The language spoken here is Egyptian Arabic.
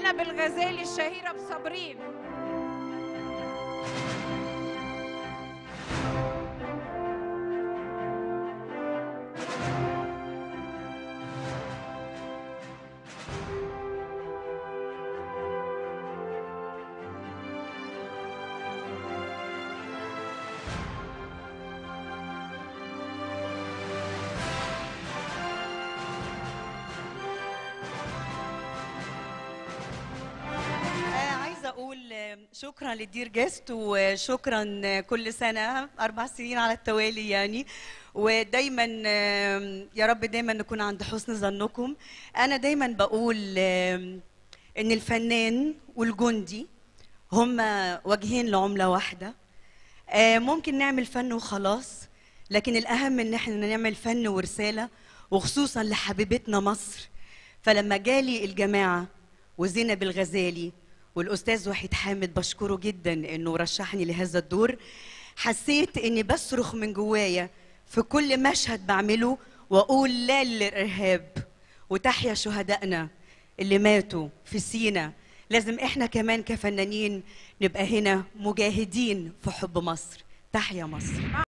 زينب الغزالي الشهيرة بصابرين آه، عايزه اقول آه، شكرا للدير جيست وشكرا آه، كل سنه اربع سنين على التوالي يعني ودايما آه، يا رب دايما نكون عند حسن ظنكم انا دايما بقول آه، ان الفنان والجندي هما وجهين لعمله واحده آه، ممكن نعمل فن وخلاص لكن الاهم ان احنا نعمل فن ورساله وخصوصا لحبيبتنا مصر فلما جالي الجماعه وزينب الغزالي والاستاذ وحيد حامد بشكره جدا انه رشحني لهذا الدور حسيت اني بصرخ من جوايا في كل مشهد بعمله واقول لا للارهاب وتحيا شهدائنا اللي ماتوا في سينا لازم احنا كمان كفنانين نبقى هنا مجاهدين في حب مصر تحيا مصر